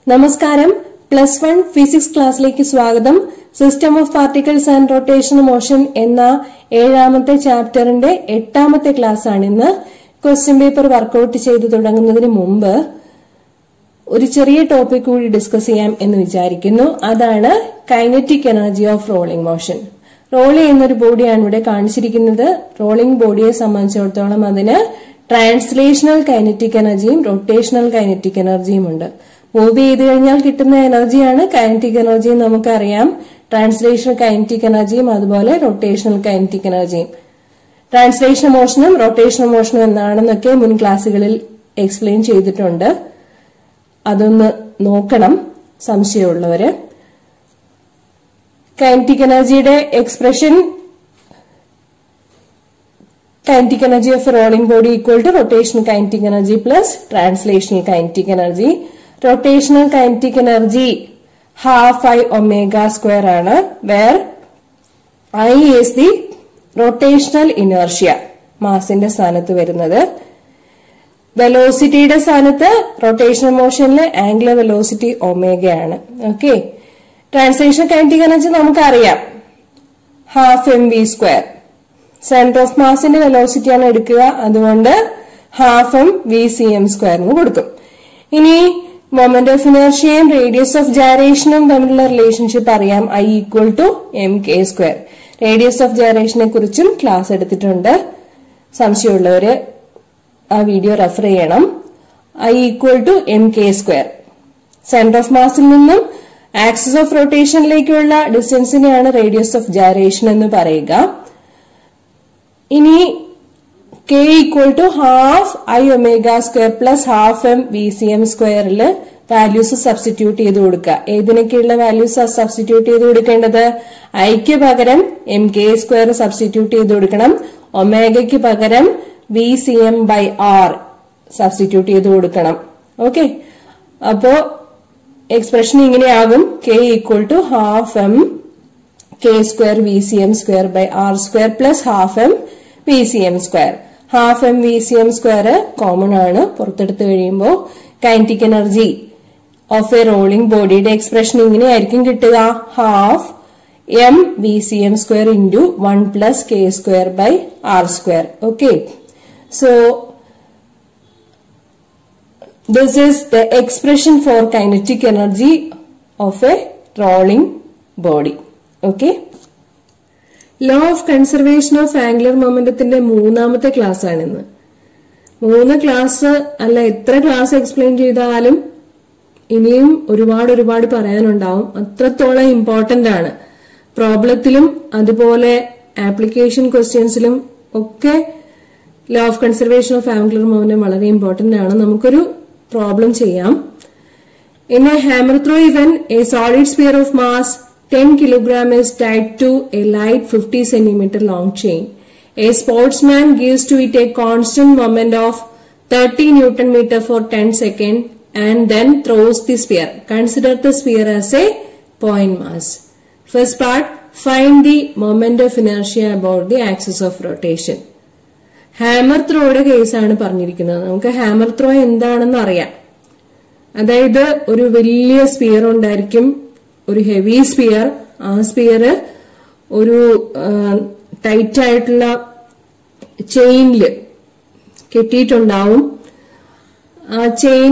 നമസ്കാരം plus one physics ക്ലാസ്സിലേക്ക് സ്വാഗതം system of particles and rotation motion എന്ന ഏഴാമത്തെ ചാപ്റ്ററിന്റെ എട്ടാമത്തെ ക്ലാസ് ആണ് ഇന്ന് ക്വസ്റ്റ്യൻ പേപ്പർ വർക്കൗട്ട് ചെയ്തു തുടങ്ങുന്നതിന് മുമ്പ് ഒരു ചെറിയ ടോപ്പിക് കൂടി ഡിസ്കസ് ചെയ്യാം എന്ന് വിചാരിക്കുന്നു അതാണ് kinetic energy of rolling motion roll ചെയ്യുന്ന ഒരു ബോഡിയാണ് ഇവിടെ കാണിച്ചിരിക്കുന്നത് റോളിംഗ് ബോഡിയെ സംബന്ധിച്ചിടത്തോളം അതിന് ട്രാൻസ്ലേഷണൽ കൈനറ്റിക് എനർജിയും റൊട്ടേഷണൽ കൈനറ്റിക് എനർജിയും ഉണ്ട് മൂവ് ചെയ്ത് കഴിഞ്ഞാൽ കിട്ടുന്ന എനർജിയാണ് കൈനറ്റിക് എനർജി നമുക്കറിയാം ട്രാൻസ്ലേഷണൽ കൈനറ്റിക് എനർജിയും അതുപോലെ റൊട്ടേഷണൽ കൈനറ്റിക് എനർജിയും ട്രാൻസ്ലേഷൻ മോഷനും റൊട്ടേഷണൽ മോഷനും എന്താണെന്നൊക്കെ മുൻ ക്ലാസ്സുകളിൽ എക്സ്പ്ലെയിൻ ചെയ്തിട്ടുണ്ട് അതൊന്ന് നോക്കണം സംശയമുള്ളവര് കൈനറ്റിക് എനർജിയുടെ expression kinetic energy of a rolling body equal to rotational kinetic energy plus translational kinetic energy. Rotational kinetic energy half i omega square ആണ് where i is the rotational inertia മാസിന്റെ സ്ഥാനത്ത് വരുന്നത് വെലോസിറ്റിയുടെ സ്ഥാനത്ത് റൊട്ടേഷണൽ മോഷനിലെ angular velocity ഒമേഗയാണ് okay translation kinetic energy നമുക്കറിയാം half M V square centre of മാസിന്റെ വെലോസിറ്റി ആണ് എടുക്കുക അതുകൊണ്ട് half M V C M സ്ക്വയറിന് കൊടുക്കും ഇനി മൊമെന്റ് ഓഫ് ഇനർഷ്യയും റേഡിയസ് ഓഫ് ജാരേഷനും തമ്മിലുള്ള റിലേഷൻഷിപ്പ് അറിയാം I equal to M K square radius of ജാരേഷനെ കുറിച്ചും ക്ലാസ് എടുത്തിട്ടുണ്ട് സംശയമുള്ളവര് ആ വീഡിയോ റെഫർ ചെയ്യണം I equal to M K square centre of മാസിൽ നിന്നും ആക്സിസ് ഓഫ് റൊട്ടേഷനിലേക്കുള്ള ഡിസ്റ്റൻസിനെയാണ് റേഡിയസ് ഓഫ് ജാരേഷൻ എന്ന് പറയുക ഇനി K equal to half I omega square plus half M V C M സ്ക്വയറിൽ വാല്യൂസ് സബ്സ്റ്റിറ്റ്യൂട്ട് ചെയ്ത് കൊടുക്കുക ഏതിനൊക്കെയുള്ള വാല്യൂസ് സബ്സ്റ്റിറ്റ്യൂട്ട് ചെയ്ത് കൊടുക്കേണ്ടത് ഐക്ക് പകരം എം കെ സ്ക്വയർ സബ്സ്റ്റിറ്റ്യൂട്ട് ചെയ്ത് കൊടുക്കണം ഒമേഗയ്ക്ക് പകരം V C M by R substitute ചെയ്ത് കൊടുക്കണം ഓക്കെ അപ്പോ എക്സ്പ്രഷൻ ഇങ്ങനെയാകും K equal to half M K square V C M square by R square plus half M V C M square half M V C M square common ആണ് പുറത്തെടുത്ത് കഴിയുമ്പോൾ kinetic energy of a rolling ബോഡിയുടെ expression ഇങ്ങനെയായിരിക്കും കിട്ടുക half M V C M square into one plus K square by R square okay so this is the expression for kinetic energy of a rolling body okay law of conservation of angular മൊമെന്റത്തിന്റെ മൂന്നാമത്തെ class ആണിന്ന് മൂന്ന് class അല്ല എത്ര class explain ചെയ്താലും ഇനിയും ഒരുപാട് ഒരുപാട് പറയാനുണ്ടാവും അത്രത്തോളം ഇമ്പോർട്ടന്റ് ആണ് പ്രോബ്ലത്തിലും അതുപോലെ ആപ്ലിക്കേഷൻ ക്വസ്റ്റ്യൻസിലും ഒക്കെ law of conservation of angular momentum വളരെ ഇമ്പോർട്ടന്റ് ആണ് നമുക്കൊരു പ്രോബ്ലം ചെയ്യാം in a hammer throw given a solid sphere of mass 10 kilogram is tied to a light 50 centimeter long chain. A sportsman gives to it a constant moment of 30 newton meter for 10 seconds and then throws the sphere. Consider the sphere as a point mass. First part, find the moment of inertia about the axis of rotation. Hammer ത്രോയുടെ കേസാണ് പറഞ്ഞിരിക്കുന്നത് നമുക്ക് hammer throw എന്താണെന്ന് അറിയാം അതായത് ഒരു വലിയ sphere ഉണ്ടായിരിക്കും ഒരു ഹെവി സ്പിയർ ആ സ്പിയർ ഒരു ടൈറ്റ് ആയിട്ടുള്ള ചെയിനില് കെട്ടിയിട്ടുണ്ടാവും ആ ചെയിൻ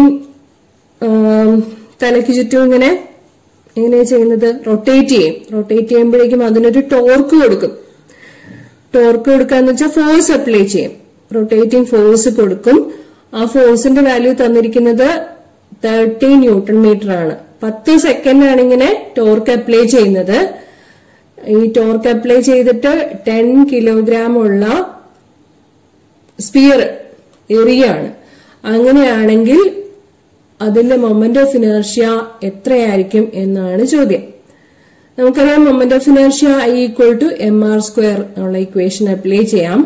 തലയ്ക്ക് ചുറ്റും ഇങ്ങനെ എങ്ങനെയാ ചെയ്യുന്നത് റൊട്ടേറ്റ് ചെയ്യും റൊട്ടേറ്റ് ചെയ്യുമ്പോഴേക്കും അതിനൊരു ടോർക്ക് കൊടുക്കും ടോർക്ക് കൊടുക്കാന്ന് വെച്ചാൽ ഫോഴ്സ് അപ്ലൈ ചെയ്യും റൊട്ടേറ്റിംഗ് ഫോഴ്സ് കൊടുക്കും ആ ഫോഴ്സിന്റെ വാല്യൂ തന്നിരിക്കുന്നത് തേർട്ടി ന്യൂട്ടൺ മീറ്റർ ആണ് പത്ത് സെക്കൻഡ് ആണ് ഇങ്ങനെ ടോർക്ക് അപ്ലൈ ചെയ്യുന്നത് ഈ ടോർക്ക് അപ്ലൈ ചെയ്തിട്ട് ടെൻ കിലോഗ്രാം ഉള്ള സ്പിയർ എറിയാണ് അങ്ങനെയാണെങ്കിൽ അതിന്റെ മൊമെന്റ് ഓഫ് ഇനർഷ്യ എത്രയായിരിക്കും എന്നാണ് ചോദ്യം നമുക്കറിയാം moment of inertia I equal to M R square എന്നുള്ള ഇക്വേഷൻ അപ്ലൈ ചെയ്യാം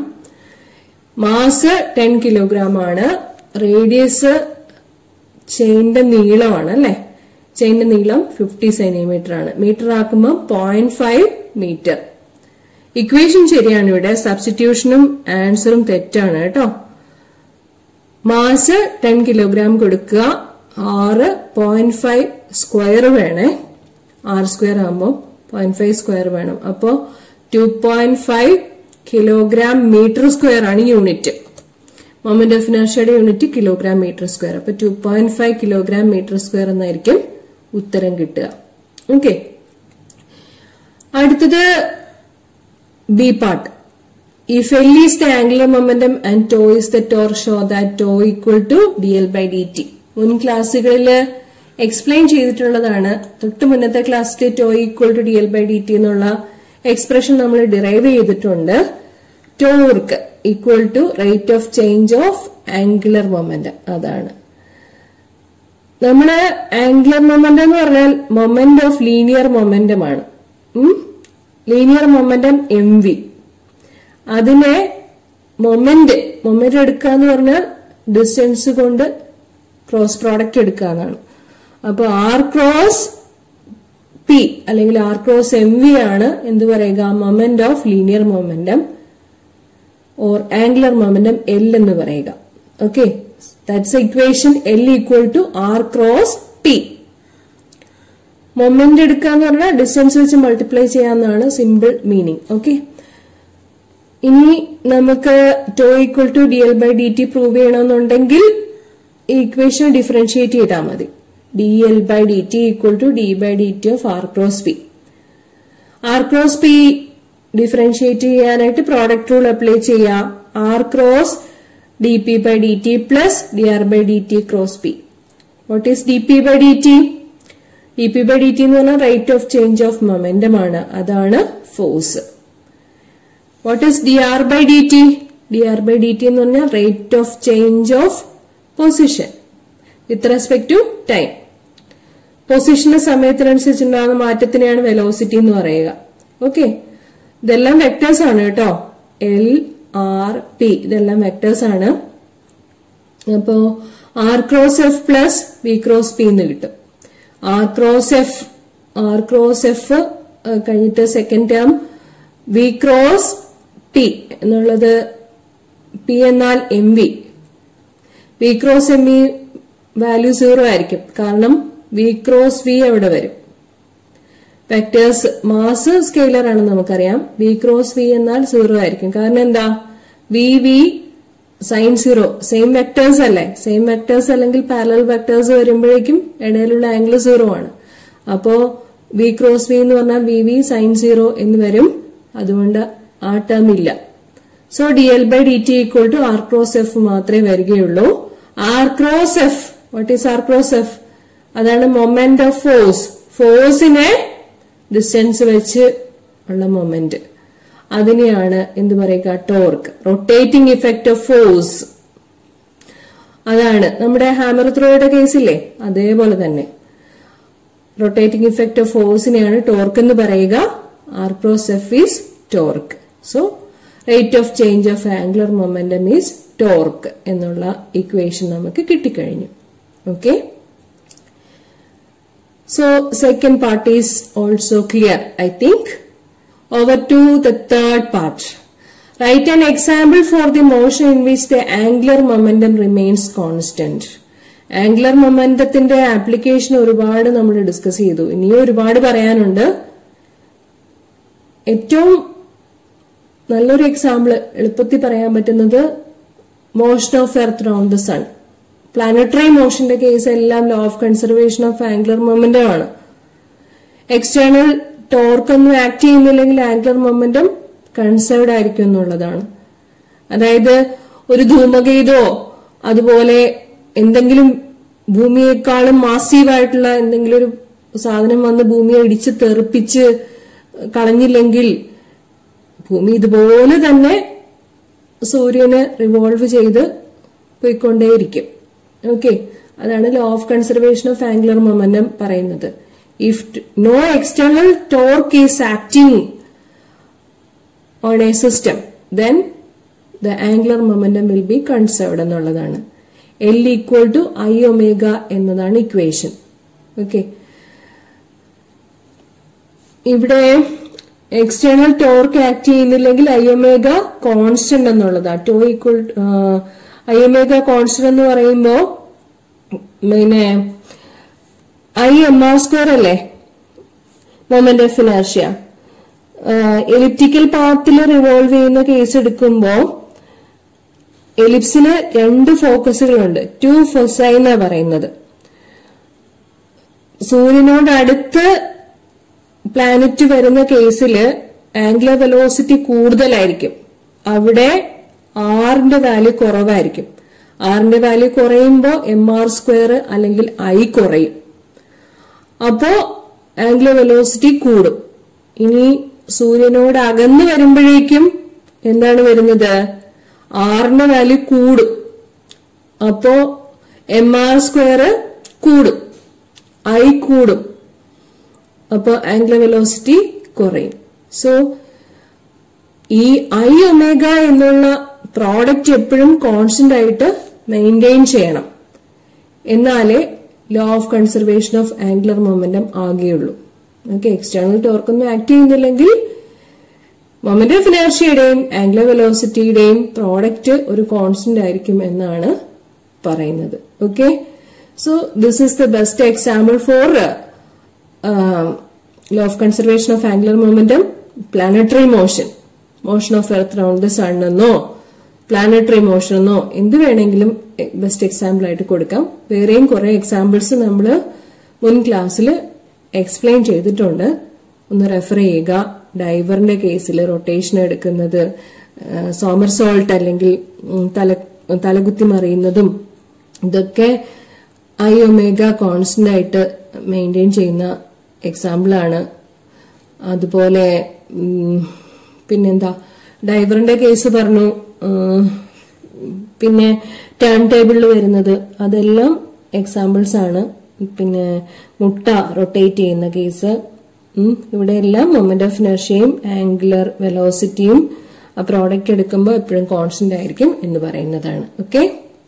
മാസ് ടെൻ കിലോഗ്രാം ആണ് റേഡിയസ് ചെയിന്റെ നീളമാണ് അല്ലെ ചെയിന്റെ നീളം ഫിഫ്റ്റി സെന്റിമീറ്റർ ആണ് മീറ്റർ ആക്കുമ്പോൾ പോയിന്റ് ഫൈവ് മീറ്റർ ഇക്വേഷൻ ശരിയാണ് ഇവിടെ സബ്സ്റ്റിറ്റ്യൂഷനും ആൻസറും തെറ്റാണ് കേട്ടോ മാസ് ടെൻ കിലോഗ്രാം കൊടുക്കുക ആറ് പോയിന്റ് ഫൈവ് സ്ക്വയർ വേണേ ആർ സ്ക്വയർ ആകുമ്പോൾ പോയിന്റ് ഫൈവ് സ്ക്വയർ വേണം അപ്പോ two point five kilogram metre square ആണ് യൂണിറ്റ് മൊമെന്റ് ഓഫ് ഇനർഷ്യയുടെ യൂണിറ്റ് കിലോഗ്രാം മീറ്റർ സ്ക്വയർ അപ്പൊ two point five kilogram metre square എന്നായിരിക്കും ഉത്തരം കിട്ടുക ഓക്കെ അടുത്തത് B part If L is the angular momentum and tau is the torque, show that tau equal to dl by dt. മുൻ ക്ലാസ്സുകളിൽ explain ചെയ്തിട്ടുള്ളതാണ് തൊട്ട് മുന്നത്തെ ക്ലാസ്സിൽ tau equal to D L by D T എന്നുള്ള expression നമ്മൾ derive ചെയ്തിട്ടുണ്ട് torque equal to rate of change of angular momentum അതാണ് നമ്മള് ആംഗുലർ മൊമെന്റം എന്ന് പറഞ്ഞാൽ മൊമെന്റ് ഓഫ് ലീനിയർ മൊമെന്റം ആണ് ലീനിയർ മൊമെന്റം എം വി അതിനെ മൊമെന്റ് മൊമെന്റ് എടുക്കുക എന്ന് പറഞ്ഞാൽ ഡിസ്റ്റൻസ് കൊണ്ട് ക്രോസ് പ്രോഡക്റ്റ് എടുക്കുക എന്നാണ് അപ്പൊ ആർ ക്രോസ് പി അല്ലെങ്കിൽ ആർ ക്രോസ് എം വി ആണ് എന്ത് പറയുക moment of linear momentum or angular momentum L എന്ന് പറയുക okay that's equation L equal to R cross P moment എടുക്കുക എന്ന് പറഞ്ഞാൽ ഡിസ്റ്റൻസ് വെച്ച് മൾട്ടിപ്ലൈ ചെയ്യാന്നാണ് സിമ്പിൾ മീനിങ് ഓക്കെ ഇനി നമുക്ക് tau equal to D L by D T prove ചെയ്യണമെന്നുണ്ടെങ്കിൽ ഈ ഇക്വേഷൻ ഡിഫറൻഷിയേറ്റ് ചെയ്താൽ മതി D L by D T equal to D by D T of R cross P R cross P differentiate ചെയ്യാനായിട്ട് product rule apply ചെയ്യാം R cross D P by D T plus D R by D T cross P what is D P by D T D P by D T എന്ന് പറഞ്ഞാൽ rate of change of momentum ആണ് അതാണ് force what is D R by D T D R by D T എന്ന് പറഞ്ഞാൽ rate of change of position with respect to time പൊസിഷന്റെ സമയത്തിനനുസരിച്ചുണ്ടാകുന്ന മാറ്റത്തിനെയാണ് velocity എന്ന് പറയുക ഓക്കെ ഇതെല്ലാം വെക്ടേഴ്സ് ആണ് കേട്ടോ എൽ ആർ പി ഇതെല്ലാം വെക്ടേഴ്സ് ആണ് അപ്പോ R cross F plus V cross P എന്ന് കിട്ടും R cross F R cross F കഴിഞ്ഞിട്ട് second term V cross P എന്നുള്ളത് പി എന്നാൽ M V V cross M V value zero ആയിരിക്കും കാരണം വി ക്രോസ് വി എവിടെ വരും വെക്ടേഴ്സ് മാസ് സ്കെയിലർ ആണെന്ന് നമുക്കറിയാം വി ക്രോസ് വി എന്നാൽ സീറോ ആയിരിക്കും കാരണം എന്താ V V sine zero same vectors അല്ലേ സെയിം വെക്ടേഴ്സ് അല്ലെങ്കിൽ പാരലൽ വെക്ടേഴ്സ് വരുമ്പോഴേക്കും ഇടയിലുള്ള ആംഗിൾ സീറോ ആണ് അപ്പോ വി ക്രോസ് വി എന്ന് പറഞ്ഞാൽ വി വി സൈൻ സീറോ എന്ന് വരും അതുകൊണ്ട് ആ ടേം ഇല്ല so D L by D T equal to R cross F മാത്രമേ വരികയുള്ളൂ R cross F what is R cross F അതാണ് മൊമെന്റ് ഓഫ് ഫോഴ്സ് ഫോഴ്സിനെ ഡിസ്റ്റൻസ് വെച്ച് ഉള്ള മൊമെന്റ് അതിനെയാണ് എന്ത് പറയുക torque rotating effect of force അതാണ് നമ്മുടെ ഹാമർ ത്രോയുടെ കേസില്ലേ അതേപോലെ തന്നെ റൊട്ടേറ്റിംഗ് ഇഫക്റ്റ് ഓഫ് ഫോഴ്സിനെയാണ് ടോർക്ക് എന്ന് പറയുക R cross F is torque so rate of change of angular momentum is torque എന്നുള്ള ഇക്വേഷൻ നമുക്ക് കിട്ടിക്കഴിഞ്ഞു okay so second part is also clear I think over to the third part. Write an example for the motion in which the angular momentum remains constant. Angular മൊമെന്റത്തിന്റെ application ഒരുപാട് നമ്മൾ discuss ചെയ്തു ഇനിയും ഒരുപാട് പറയാനുണ്ട് ഏറ്റവും നല്ലൊരു എക്സാമ്പിൾ എളുപ്പത്തിൽ പറയാൻ പറ്റുന്നത് motion of Earth round the sun planetary മോഷന്റെ കേസ് എല്ലാം law of conservation of angular momentum ആണ് എക്സ്റ്റേണൽ ടോർക്ക് ഒന്നും ആക്ട് ചെയ്യുന്നില്ലെങ്കിൽ ആംഗുലർ മൊമെന്റം കൺസേർവ്ഡ് ആയിരിക്കും എന്നുള്ളതാണ് അതായത് ഒരു ധൂമകേതോ അതുപോലെ എന്തെങ്കിലും ഭൂമിയെക്കാളും മാസീവായിട്ടുള്ള എന്തെങ്കിലും ഒരു സാധനം വന്ന് ഭൂമിയെ ഇടിച്ച് തെറിപ്പിച്ച് കളഞ്ഞില്ലെങ്കിൽ ഭൂമി ഇതുപോലെ തന്നെ സൂര്യന് റിവോൾവ് ചെയ്ത് പോയിക്കൊണ്ടേയിരിക്കും ഓക്കെ അതാണ് law of conservation of angular momentum പറയുന്നത് if no external torque is acting on a system then the angular momentum will be conserved എന്നുള്ളതാണ് L equal to I omega എന്നതാണ് ഇക്വേഷൻ ഓക്കെ ഇവിടെ external torque act ചെയ്യുന്നില്ലെങ്കിൽ I omega constant എന്നുള്ളതാണ് tau equal I omega constant എന്ന് പറയുമ്പോൾ പിന്നെ I M R square അല്ലേ moment of inertia elliptical പാത്തിൽ റിവോൾവ് ചെയ്യുന്ന കേസ് എടുക്കുമ്പോ എലിപ്സിന് രണ്ട് ഫോക്കസുകളുണ്ട് ടു ഫൊസൈ എന്നാ പറയുന്നത് സൂര്യനോട് അടുത്ത് പ്ലാനറ്റ് വരുന്ന കേസില് ആംഗുലർ വെലോസിറ്റി കൂടുതലായിരിക്കും അവിടെ ആറിന്റെ വാല്യൂ കുറവായിരിക്കും ആറിന്റെ വാല്യൂ കുറയുമ്പോൾ എം ആർ സ്ക്വയർ അല്ലെങ്കിൽ ഐ കുറയും അപ്പോ ആംഗുലർ വെലോസിറ്റി കൂടും ഇനി സൂര്യനോട് അകന്ന് വരുമ്പോഴേക്കും എന്താണ് വരുന്നത് ആറിന്റെ വാല്യൂ കൂടും അപ്പോ എം ആർ സ്ക്വയർ കൂടും ഐ കൂടും അപ്പോ ആംഗുലർ വെലോസിറ്റി കുറയും സോ ഈ ഐ ഒമേഗ എന്നുള്ള പ്രോഡക്റ്റ് എപ്പോഴും കോൺസ്റ്റന്റ് ആയിട്ട് മെയിൻറ്റെയിൻ ചെയ്യണം എന്നാലേ law of conservation of angular momentum ആകുകയുള്ളൂ ഓക്കെ എക്സ്റ്റേണൽ ടോർക്കൊന്നും ആക്ട് ചെയ്യുന്നില്ലെങ്കിൽ മൊമെന്റ് ഓഫ് ഇനർഷ്യയുടെയും ആംഗുലർ വെലോസിറ്റിയുടെയും പ്രോഡക്റ്റ് ഒരു കോൺസ്റ്റന്റ് ആയിരിക്കും എന്നാണ് പറയുന്നത് okay so this is the best example for law of conservation of angular momentum planetary motion motion of Earth round the sun എന്നോ പ്ലാനറ്ററി മോഷൻ എന്നോ എന്ത് വേണമെങ്കിലും ബെസ്റ്റ് എക്സാമ്പിൾ ആയിട്ട് കൊടുക്കാം വേറെയും കുറെ എക്സാമ്പിൾസ് നമ്മൾ മുൻ ക്ലാസ്സിൽ എക്സ്പ്ലെയിൻ ചെയ്തിട്ടുണ്ട് ഒന്ന് റെഫർ ചെയ്യുക ഡൈവറിന്റെ കേസിൽ റൊട്ടേഷൻ എടുക്കുന്നത് സോമർ സോൾട്ട് അല്ലെങ്കിൽ ഉം, തല തലകുത്തി മറിയുന്നതും ഇതൊക്കെ ഐ ഒമേഗ കോൺസ്റ്റന്റ് ആയിട്ട് മെയിൻറ്റെയിൻ ചെയ്യുന്ന എക്സാമ്പിളാണ് അതുപോലെ ഉം, പിന്നെന്താ ഡൈവറിന്റെ കേസ് പറഞ്ഞു ഉം, പിന്നെ ടേൺ ടേബിളിൽ വരുന്നത് അതെല്ലാം എക്സാമ്പിൾസ് ആണ് പിന്നെ മുട്ട റൊട്ടേറ്റ് ചെയ്യുന്ന കേസ് ഉം, ഇവിടെ എല്ലാം മൊമെന്റ് ഓഫ് ഇനർഷ്യയും ആംഗുലർ വെലോസിറ്റിയും ആ പ്രോഡക്റ്റ് എടുക്കുമ്പോൾ എപ്പോഴും കോൺസ്റ്റന്റ് ആയിരിക്കും എന്ന് പറയുന്നതാണ് ഓക്കെ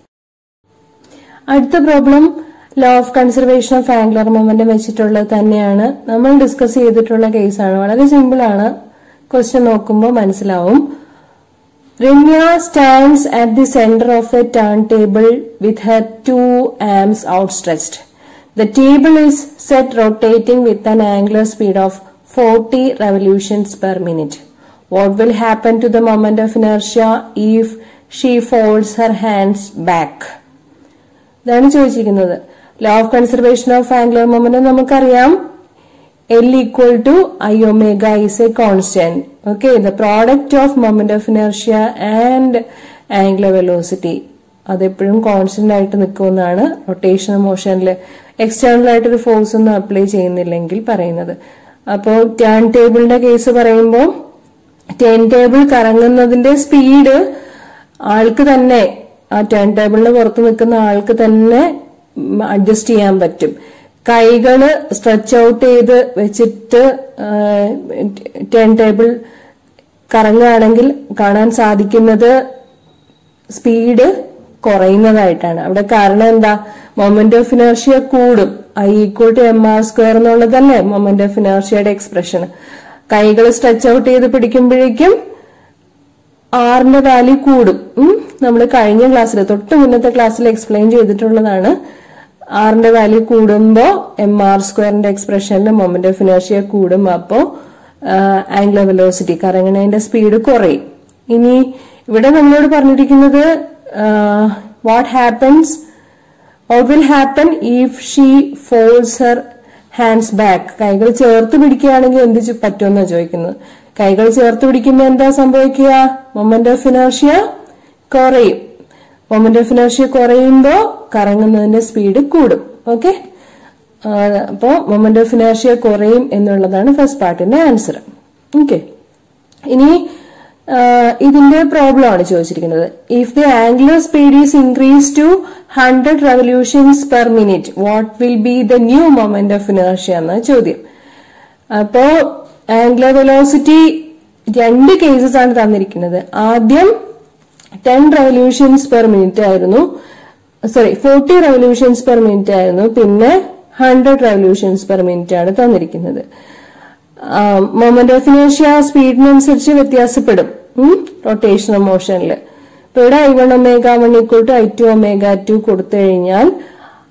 അടുത്ത problem law of conservation of angular momentum വെച്ചിട്ടുള്ളത് തന്നെയാണ് നമ്മൾ ഡിസ്കസ് ചെയ്തിട്ടുള്ള കേസാണ് വളരെ സിമ്പിൾ ആണ് ക്വസ്റ്റ്യൻ നോക്കുമ്പോൾ മനസ്സിലാവും Ramya stands at the centre of a turn table with her two arms outstretched the table is set rotating with an angular speed of 40 revolutions per minute. What will happen to the moment of inertia if she folds her hands back? ഇതാണ് ചോദിച്ചിരിക്കുന്നത് law of conservation of angular momentum നമുക്കറിയാം L equal to I omega is a constant okay the product of moment of inertia and angular velocity അതെപ്പോഴും constant ആയിട്ട് നിൽക്കുമെന്നാണ് rotation മോഷനിൽ external ആയിട്ട് ഒരു force ഒന്നും apply ചെയ്യുന്നില്ലെങ്കിൽ പറയുന്നത് അപ്പോൾ ടേൺ ടേബിളിന്റെ കേസ് പറയുമ്പോൾ ടേൺ ടേബിൾ കറങ്ങുന്നതിന്റെ സ്പീഡ് ആൾക്ക് തന്നെ ആ ടേൺ ടേബിളിന് പുറത്ത് നിൽക്കുന്ന ആൾക്ക് തന്നെ അഡ്ജസ്റ്റ് ചെയ്യാൻ പറ്റും കൈകള് സ്ട്രെച്ച് ഔട്ട് ചെയ്ത് വെച്ചിട്ട് ടേൺ ടേബിൾ കറങ്ങുകയാണെങ്കിൽ കാണാൻ സാധിക്കുന്നത് സ്പീഡ് കുറയുന്നതായിട്ടാണ് അവിടെ കാരണം എന്താ മൊമെന്റ് ഓഫ് ഇനർഷ്യ കൂടും I equal to M R square എന്നുള്ളതല്ലേ മൊമെന്റ് ഓഫ് ഇനർഷ്യയുടെ എക്സ്പ്രഷൻ കൈകൾ സ്ട്രെച്ച് ഔട്ട് ചെയ്ത് പിടിക്കുമ്പോഴേക്കും ആറിന്റെ വാല്യൂ കൂടും നമ്മൾ കഴിഞ്ഞ ക്ലാസ്സിൽ തൊട്ട് മുന്നത്തെ ക്ലാസ്സിൽ എക്സ്പ്ലെയിൻ ചെയ്തിട്ടുള്ളതാണ് ആറിന്റെ വാല്യൂ കൂടുമ്പോ എം ആർ സ്ക്വയറിന്റെ എക്സ്പ്രഷനിൽ മൊമെന്റ് ഓഫ് ഇനർഷ്യ കൂടും അപ്പോ ആംഗുലർ വെലോസിറ്റി കറങ്ങണതിന്റെ സ്പീഡ് കുറയും ഇനി ഇവിടെ നമ്മളോട് പറഞ്ഞിരിക്കുന്നത് what happens what will happen if she falls her hands back കൈകൾ ചേർത്ത് പിടിക്കുകയാണെങ്കിൽ എന്ത് ചെ- പറ്റുമെന്നാ ചോദിക്കുന്നത് കൈകൾ ചേർത്ത് പിടിക്കുമ്പോൾ എന്താ സംഭവിക്കുക മൊമെന്റ് ഓഫ് ഇനർഷ്യ കുറയും മൊമെന്റ് ഓഫ് ഇനർഷ്യ കുറയുമ്പോൾ കറങ്ങുന്നതിന്റെ സ്പീഡ് കൂടും ഓക്കെ അപ്പോ മൊമെന്റ് ഓഫ് ഇനർഷ്യ കുറയും എന്നുള്ളതാണ് ഫസ്റ്റ് പാർട്ടിന്റെ ആൻസർ ഓക്കെ ഇനി ആ, ഇതിന്റെ പ്രോബ്ലം ആണ് ചോദിച്ചിരിക്കുന്നത് if the angular speed is increase to hundred revolutions per minute what will be the new moment of inertia എന്ന ചോദ്യം അപ്പോ ആംഗുലർ വെലോസിറ്റി രണ്ട് കേസസ് ആണ് തന്നിരിക്കുന്നത് ആദ്യം ടെൻ റെവല്യൂഷൻസ് പെർ മിനിറ്റ് ആയിരുന്നു sorry forty revolutions per minute ആയിരുന്നു പിന്നെ ഹൺഡ്രഡ് റെവല്യൂഷൻസ് പെർ മിനിറ്റ് ആണ് തന്നിരിക്കുന്നത് മൊമെന്റ് ഓഫ് ഇനേഷ്യ സ്പീഡിനനുസരിച്ച് വ്യത്യാസപ്പെടും റൊട്ടേഷൻ മോഷനിൽ ഇപ്പൊ ഇവിടെ I one omega one equal to I two omega two കൊടുത്തു കഴിഞ്ഞാൽ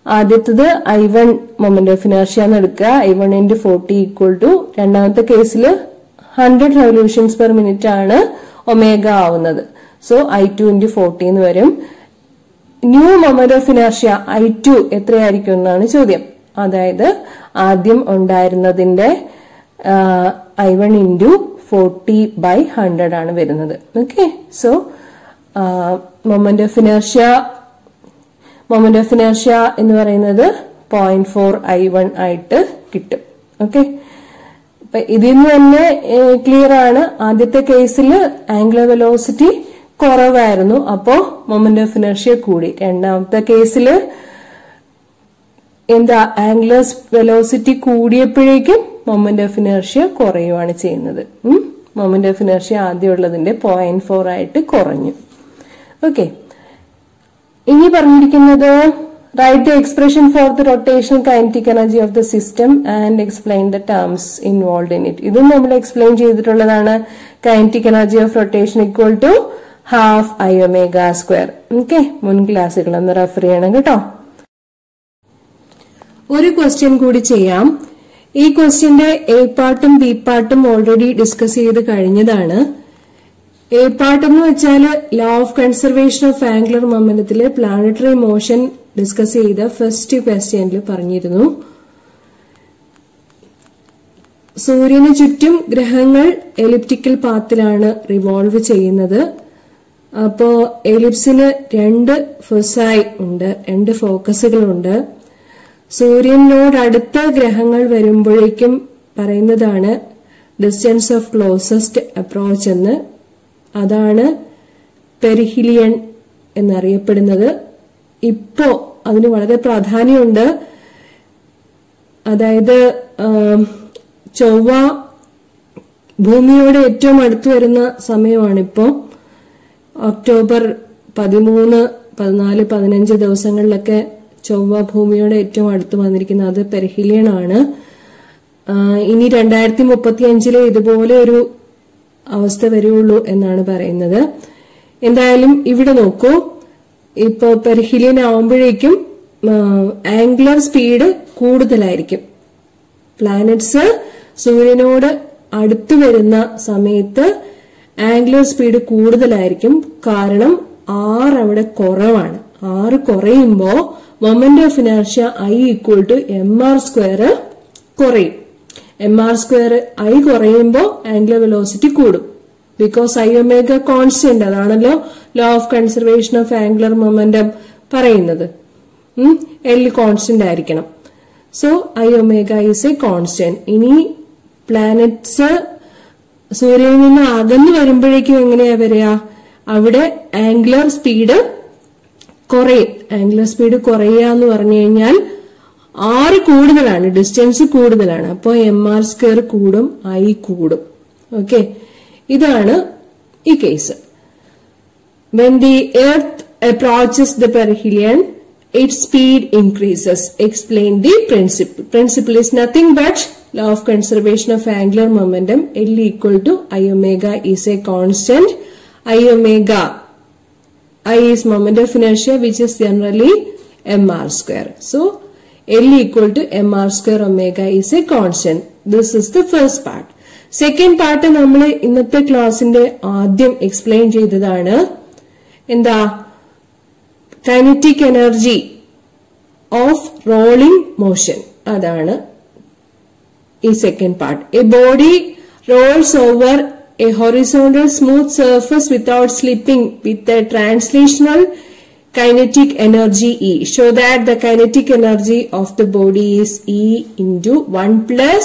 ആദ്യത്തത് I one moment of inertia എന്ന് എടുക്കുക I one into forty equal to രണ്ടാമത്തെ കേസിൽ ഹൺഡ്രഡ് റെവല്യൂഷൻസ് പെർ മിനിറ്റ് ആണ് ഒമേഗ ആവുന്നത് so I two into forty എന്ന് വരും new moment of inertia I two എത്രയായിരിക്കും എന്നാണ് ചോദ്യം അതായത് ആദ്യം ഉണ്ടായിരുന്നതിന്റെ I one into forty by hundred ആണ് വരുന്നത് okay so moment of inertia moment of inertia എന്ന് പറയുന്നത് പോയിന്റ് ഫോർ ഐ വൺ ആയിട്ട് കിട്ടും ഓക്കെ അപ്പൊ ഇതിൽ നിന്ന് തന്നെ ക്ലിയർ ആണ് ആദ്യത്തെ കേസിൽ ആംഗുലർ വെലോസിറ്റി കുറവായിരുന്നു അപ്പോ മൊമെന്റ് ഓഫ് ഇനർഷ്യ കൂടി രണ്ടാമത്തെ കേസിൽ എന്താ ആംഗുലർ വെലോസിറ്റി കൂടിയപ്പോഴേക്കും മൊമെന്റ് ഓഫ് ഇനർഷ്യ കുറയുവാണ് ചെയ്യുന്നത് മൊമെന്റ് ഓഫ് ഇനർഷ്യ ആദ്യം ഉള്ളതിന്റെ പോയിന്റ് ഫോർ ആയിട്ട് കുറഞ്ഞു ഓക്കെ ഇനി പറഞ്ഞിരിക്കുന്നത് write the expression for the rotational kinetic energy of the system and explain the terms involve in it ഇതും നമ്മൾ എക്സ്പ്ലെയിൻ ചെയ്തിട്ടുള്ളതാണ് kinetic energy of rotation equal to half I omega square okay മുൻ ക്ലാസ്സുകൾ ഒന്ന് refer ചെയ്യണം കേട്ടോ ഒരു question കൂടി ചെയ്യാം ഈ ക്വസ്റ്റ്യന്റെ എ പാർട്ടും ബി പാർട്ടും ഓൾറെഡി ഡിസ്കസ് ചെയ്ത് കഴിഞ്ഞതാണ് എ പാർട്ട് എന്ന് വെച്ചാൽ law of conservation of angular മൊമെന്റത്തിലെ പ്ലാനറ്ററി മോഷൻ ഡിസ്കസ് ചെയ്ത ഫസ്റ്റ് ക്വസ്റ്റ്യനിൽ പറഞ്ഞിരുന്നു സൂര്യന് ചുറ്റും ഗ്രഹങ്ങൾ എലിപ്റ്റിക്കൽ പാത്തിലാണ് റിവോൾവ് ചെയ്യുന്നത് അപ്പോ എലിപ്സിന് രണ്ട് ഫൊസായി ഉണ്ട് രണ്ട് ഫോക്കസുകളുണ്ട് സൂര്യനോട് അടുത്ത ഗ്രഹങ്ങൾ വരുമ്പോഴേക്കും പറയുന്നതാണ് ഡിസ്റ്റൻസ് ഓഫ് ക്ലോസസ്റ്റ് അപ്രോച്ച് എന്ന് അതാണ് പെരിഹിലിയൻ എന്നറിയപ്പെടുന്നത് ഇപ്പോ അതിന് വളരെ പ്രാധാന്യമുണ്ട് അതായത് ചൊവ്വ ഭൂമിയോട് ഏറ്റവും അടുത്ത് വരുന്ന സമയമാണിപ്പോ ഒക്ടോബർ പതിമൂന്ന് പതിനാല് പതിനഞ്ച് ദിവസങ്ങളിലൊക്കെ ചൊവ്വ ഭൂമിയോട് ഏറ്റവും അടുത്ത് വന്നിരിക്കുന്നത് അത് പെർഹിലിയൻ ആണ് ഇനി രണ്ടായിരത്തി മുപ്പത്തി അഞ്ചിലെ ഇതുപോലെ ഒരു അവസ്ഥ വരുള്ളൂ എന്നാണ് പറയുന്നത് എന്തായാലും ഇവിടെ നോക്കൂ ഇപ്പോ പെർഹിലിയൻ ആവുമ്പോഴേക്കും ആംഗുലർ സ്പീഡ് കൂടുതലായിരിക്കും പ്ലാനറ്റ്സ് സൂര്യനോട് അടുത്തു വരുന്ന സമയത്ത് ആംഗുലർ സ്പീഡ് കൂടുതലായിരിക്കും കാരണം ആറ് അവിടെ കുറവാണ് ആറ് കുറയുമ്പോ moment of inertia I equal to M R square കുറയും എം ആർ സ്ക്വയർ ഐ കുറയുമ്പോൾ ആംഗുലർ വെലോസിറ്റി കൂടും ബിക്കോസ് ഐ ഒമേഗ കോൺസ്റ്റന്റ് അതാണല്ലോ law of conservation of angular momentum പറയുന്നത് എൽ കോൺസ്റ്റന്റ് ആയിരിക്കണം so I omega is a constant ഇനി planets സൂര്യനിൽ നിന്ന് അകന്നു വരുമ്പോഴേക്കും എങ്ങനെയാ വരിക അവിടെ ആംഗുലർ സ്പീഡ് കുറയും ആംഗുലർ സ്പീഡ് കുറയുക എന്ന് പറഞ്ഞു കഴിഞ്ഞാൽ ആറ് കൂടുതലാണ് ഡിസ്റ്റൻസ് കൂടുതലാണ് അപ്പോൾ എം ആർ സ്ക്വയർ കൂടും ഐ കൂടും ഓക്കെ ഇതാണ് ഈ case when the earth approaches the perihelion its speed increases. Explain the principle. Principle is nothing but law of conservation of angular momentum L equal to I omega is a constant. I omega I is moment of inertia which is generally mr square. So L equal to mr square omega is a constant. This is the first part. Second part നമ്മൾ ഇന്നത്തെ ക്ലാസിന്റെ ആദ്യം explain ചെയ്തതാണ് എന്താ kinetic energy of rolling motion അതാണ് ഈ second part a body rolls over a horizontal smooth surface without slipping with a translational kinetic energy E. Show that the kinetic energy of the body is E into 1 plus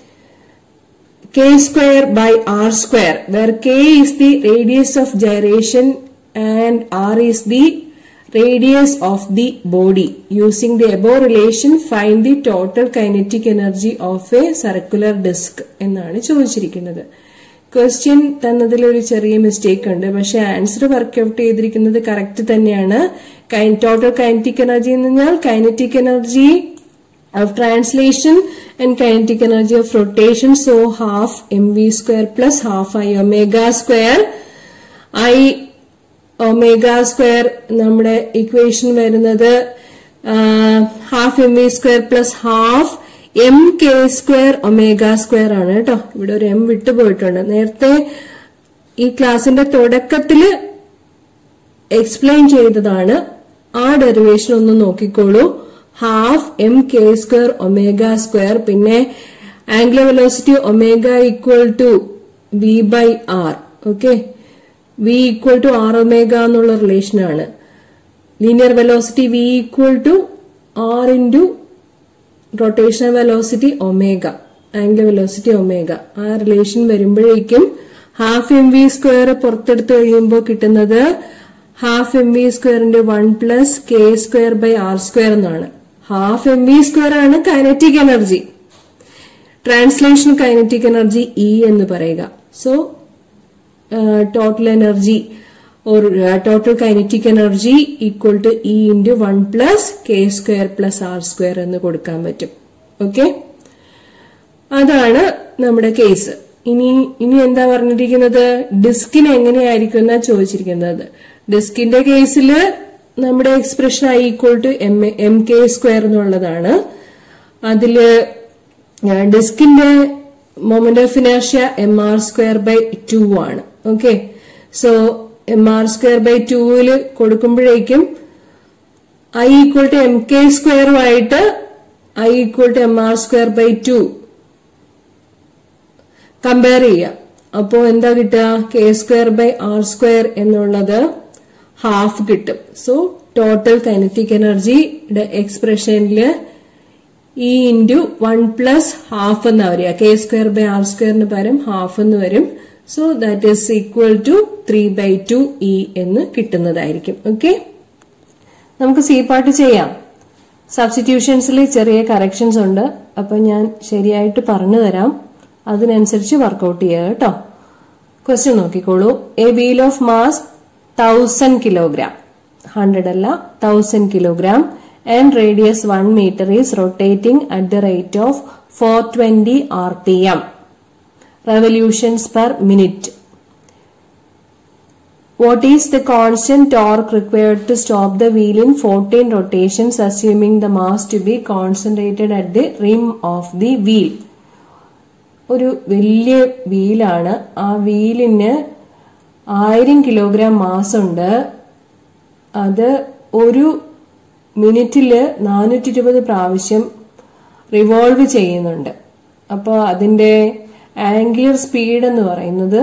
k square by r square where k is the radius of gyration and r is the radius of the body. Using the above relation find the total kinetic energy of a circular disc എന്നാണ് ചോദിച്ചിരിക്കുന്നത് question തന്നതിൽ ഒരു ചെറിയ mistake ഉണ്ട് പക്ഷെ answer work out ചെയ്തിരിക്കുന്നത് correct തന്നെയാണ് total kinetic energy എന്ന് പറഞ്ഞാൽ kinetic energy of translation and kinetic energy of rotation so half mv square plus half i omega square i omega square നമ്മുടെ ഇക്വേഷൻ വരുന്നത് half M V square plus half M K square omega square ആണ് കേട്ടോ ഇവിടെ ഒരു M വിട്ടുപോയിട്ടുണ്ട് നേരത്തെ ഈ ക്ലാസിന്റെ തുടക്കത്തില് എക്സ്പ്ലെയിൻ ചെയ്തതാണ് ആ ഡെറിവേഷൻ ഒന്ന് നോക്കിക്കോളൂ half M K square omega square പിന്നെ angular velocity omega equal to V by R okay V equal to R omega എന്നുള്ള റിലേഷൻ ആണ് linear velocity V equal to R into rotational velocity omega angular velocity omega ആ relation വരുമ്പോഴേക്കും half M V square പുറത്തെടുത്ത് കഴിയുമ്പോൾ കിട്ടുന്നത് half M V സ്ക്വയറിന്റെ one plus K square by R square എന്നാണ് half M V square ആണ് kinetic energy translation kinetic energy E എന്ന് പറയുക so total energy or uh, total kinetic energy equal to E into 1 plus K square plus R square എന്ന് കൊടുക്കാൻ പറ്റും okay അതാണ് നമ്മുടെ case ഇനി ഇനി എന്താ പറഞ്ഞിരിക്കുന്നത് ഡിസ്കിന് എങ്ങനെയായിരിക്കും എന്നാ ചോദിച്ചിരിക്കുന്നത് ഡിസ്കിന്റെ കേസിൽ നമ്മുടെ expression I equal to M M K square എന്നുള്ളതാണ് അതില് ഡിസ്കിന്റെ moment of inertia M R square by two ആണ് okay so M R square by ടുവില് കൊടുക്കുമ്പോഴേക്കും I equal to M K സ്ക്വയറുമായിട്ട് I equal to M R square by two compare ചെയ്യാം അപ്പോ എന്താ കിട്ടുക K square by R square എന്നുള്ളത് half കിട്ടും സോ ടോട്ടൽ കൈനറ്റിക് എനർജിയുടെ എക്സ്പ്രഷനില് E into one plus half എന്നാ വരിക കെ സ്ക്വയർ ബൈ ആർ സ്ക്വയറിന് പകരം ഹാഫ് എന്ന് വരും so that is equal to three by two E എന്ന് കിട്ടുന്നതായിരിക്കും ഓക്കെ നമുക്ക് സി പാർട്ട് ചെയ്യാം സബ്സ്റ്റിറ്റ്യൂഷൻസിൽ ചെറിയ കറക്ഷൻസ് ഉണ്ട് അപ്പൊ ഞാൻ ശരിയായിട്ട് പറഞ്ഞു തരാം അതിനനുസരിച്ച് വർക്കൗട്ട് ചെയ്യുക കേട്ടോ ക്വസ്റ്റ്യൻ നോക്കിക്കോളൂ a wheel of mass thousand kilogram hundred അല്ല thousand kilogram and radius one metre is rotating at the rate of four twenty R P M revolutions per minute. What is the constant torque required to stop the wheel in 14 rotations assuming the mass to be concentrated at the rim of the wheel? ഒരു വലിയ വീലാണ് ആ വീലിന് ആയിരം kilogram mass ഉണ്ട് അത് ഒരു മിനിറ്റില് നാനൂറ്റി ഇരുപത് പ്രാവശ്യം റിവോൾവ് ചെയ്യുന്നുണ്ട് അപ്പോൾ അതിന്റെ ആംഗുലർ സ്പീഡ് എന്ന് പറയുന്നത്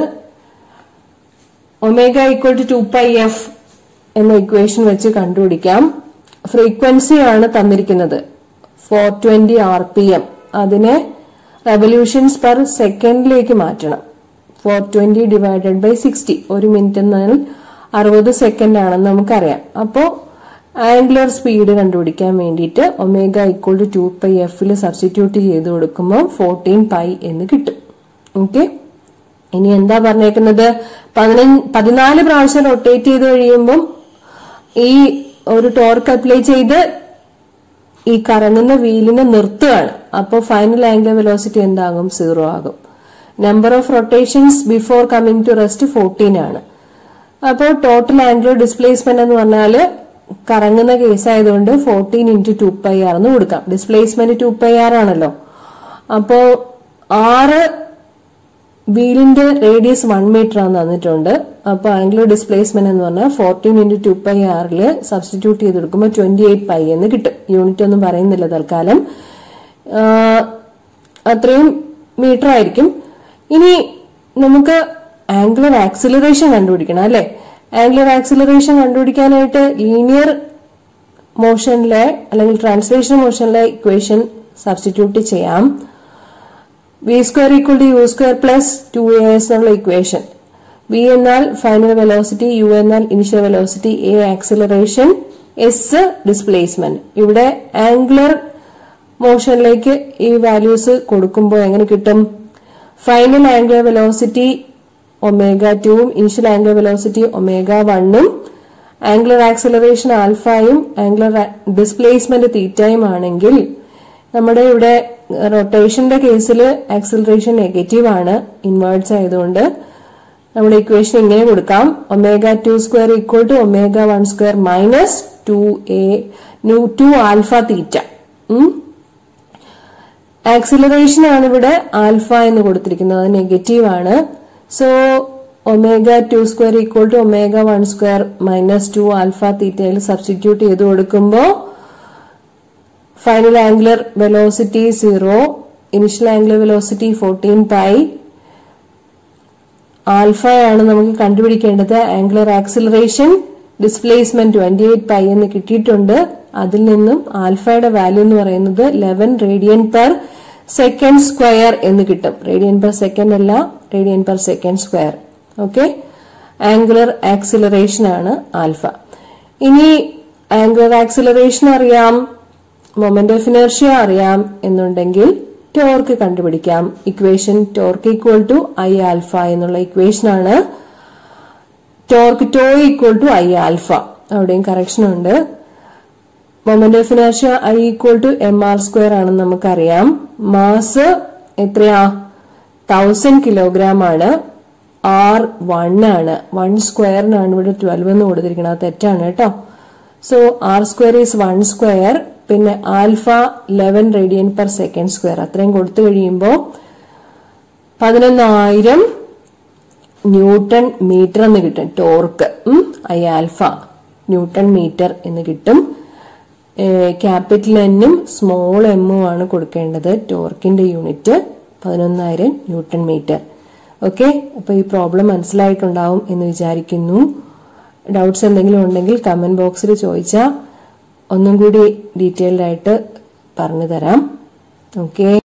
omega equal to two pi F എന്ന ഇക്വേഷൻ വെച്ച് കണ്ടുപിടിക്കാം ഫ്രീക്വൻസി ആണ് തന്നിരിക്കുന്നത് four twenty R P M അതിനെ റെവല്യൂഷൻസ് പെർ സെക്കൻഡിലേക്ക് മാറ്റണം four twenty divided by sixty ഒരു മിനിറ്റ് എന്നാൽ അറുപത് സെക്കൻഡ് ആണെന്ന് നമുക്കറിയാം അപ്പോൾ ആംഗുലർ സ്പീഡ് കണ്ടുപിടിക്കാൻ വേണ്ടിയിട്ട് omega equal to two pi എഫിൽ സബ്സ്റ്റിറ്റ്യൂട്ട് ചെയ്ത് കൊടുക്കുമ്പോൾ ഫോർട്ടീൻ പൈ എന്ന് കിട്ടും ഓക്കെ ഇനി എന്താ പറഞ്ഞേക്കുന്നത് പതിനഞ്ച് പതിനാല് പ്രാവശ്യം റൊട്ടേറ്റ് ചെയ്ത് കഴിയുമ്പം ഈ ഒരു ടോർക്ക് അപ്ലൈ ചെയ്ത് ഈ കറങ്ങുന്ന വീലിനെ നിർത്തുകയാണ് അപ്പോൾ ഫൈനൽ ആംഗുലർ വെലോസിറ്റി എന്താകും സീറോ ആകും number of rotations before coming to rest fourteen ആണ് അപ്പോൾ ടോട്ടൽ ആംഗുലർ ഡിസ്പ്ലേസ്മെന്റ് എന്ന് പറഞ്ഞാല് കറങ്ങുന്ന കേസ് ആയതുകൊണ്ട് fourteen into two pi R എന്ന് കൊടുക്കാം ഡിസ്പ്ലേസ്മെന്റ് ടു പൈ ആർ ആണല്ലോ അപ്പോ ആറ് വീലിന്റെ റേഡിയസ് വൺ മീറ്റർ ആണ് തന്നിട്ടുണ്ട് അപ്പൊ ആംഗുലർ ഡിസ്പ്ലേസ്മെന്റ് എന്ന് പറഞ്ഞാൽ ഫോർട്ടീൻ ഇൻറ്റു ടു പൈ ആറില് സബ്സ്റ്റിറ്റ്യൂട്ട് ചെയ്ത് കൊടുക്കുമ്പോൾ ട്വന്റി എയ്റ്റ് പൈ എന്ന് കിട്ടും യൂണിറ്റ് ഒന്നും പറയുന്നില്ല തൽക്കാലം അത്രയും മീറ്റർ ആയിരിക്കും ഇനി നമുക്ക് ആംഗുലർ ആക്സിലറേഷൻ കണ്ടുപിടിക്കണം അല്ലെ ആംഗുലർ ആക്സിലറേഷൻ കണ്ടുപിടിക്കാനായിട്ട് ലീനിയർ മോഷനിലെ അല്ലെങ്കിൽ ട്രാൻസ്ലേഷൻ മോഷനിലെ ഇക്വേഷൻ സബ്സ്റ്റിറ്റ്യൂട്ട് ചെയ്യാം V square equal to U square plus two A S എന്നുള്ള ഇക്വേഷൻ വി എന്നാൽ ഫൈനൽ വെലോസിറ്റി യു എന്നാൽ initial velocity A acceleration S displacement ഇവിടെ ആംഗുലർ മോഷനിലേക്ക് ഈ വാല്യൂസ് കൊടുക്കുമ്പോൾ എങ്ങനെ കിട്ടും ഫൈനൽ ആംഗുലർ വെലോസിറ്റി ഒമേഗ ടുവും ഇനിഷ്യൽ ആംഗുലർ വെലോസിറ്റി ഒമേഗ വണ്ണും ആംഗുലർ ആക്സിലറേഷൻ ആൽഫയും ആംഗുലർ ഡിസ്പ്ലേസ്മെന്റ് തീറ്റയും ആണെങ്കിൽ നമ്മുടെ ഇവിടെ റൊട്ടേഷന്റെ കേസിൽ ആക്സിലറേഷൻ നെഗറ്റീവ് ആണ് ഇൻവേർട്സ് ആയതുകൊണ്ട് നമ്മുടെ ഇക്വേഷൻ ഇങ്ങനെ കൊടുക്കാം omega two square equal to omega one square minus two A new two alpha theta acceleration ആണ് ഇവിടെ ആൽഫ എന്ന് കൊടുത്തിരിക്കുന്നത് അത് നെഗറ്റീവ് ആണ് so omega two square equal to omega one square minus two alpha തീറ്റയിൽ substitute ചെയ്ത് കൊടുക്കുമ്പോൾ final angular velocity zero initial angular velocity fourteen pi alpha ആണ് നമുക്ക് കണ്ടുപിടിക്കേണ്ടത് angular acceleration displacement twenty eight pi എന്ന് കിട്ടിയിട്ടുണ്ട് അതിൽ നിന്നും ആൽഫയുടെ വാല്യൂ എന്ന് പറയുന്നത് eleven radian per second square എന്ന് കിട്ടും റേഡിയൻ പെർ സെക്കൻഡ് അല്ല radian per second square okay angular acceleration ആണ് ആൽഫ ഇനി ആംഗുലർ ആക്സിലറേഷൻ അറിയാം മൊമെന്റ് ഓഫ് ഇനർഷ്യ അറിയാം എന്നുണ്ടെങ്കിൽ ടോർക്ക് കണ്ടുപിടിക്കാം equation torque equal to I alpha എന്നുള്ള ഇക്വേഷൻ ആണ് torque tau equal to I alpha അവിടെയും കറക്ഷൻ ഉണ്ട് moment of inertia I equal to M R square ആണെന്ന് നമുക്കറിയാം മാസ് എത്രയാ തൗസൻഡ് കിലോഗ്രാം ആണ് ആർ വൺ ആണ് വൺ സ്ക്വയറിനാണ് ഇവിടെ ട്വൽവ് എന്ന് കൊടുത്തിരിക്കുന്നത് അത് തെറ്റാണ് കേട്ടോ so R square is one square പിന്നെ alpha eleven radian per second square അത്രയും കൊടുത്തു കഴിയുമ്പോൾ പതിനൊന്നായിരം ന്യൂട്ടൺ മീറ്റർ എന്ന് കിട്ടും torque I alpha newton metre എന്ന് കിട്ടും ക്യാപിറ്റൽ എന്നും സ്മോൾ എമ്മും ആണ് കൊടുക്കേണ്ടത് ടോർക്കിന്റെ യൂണിറ്റ് പതിനൊന്നായിരം ന്യൂട്ടൺ മീറ്റർ ഓക്കെ അപ്പൊ ഈ പ്രോബ്ലം മനസ്സിലായിട്ടുണ്ടാവും എന്ന് വിചാരിക്കുന്നു ഡൗട്ട്സ് എന്തെങ്കിലും ഉണ്ടെങ്കിൽ കമന്റ് ബോക്സിൽ ചോദിച്ചാൽ ഒന്നും കൂടി ഡീറ്റെയിൽഡ് ആയിട്ട് പറഞ്ഞു തരാം ഓക്കെ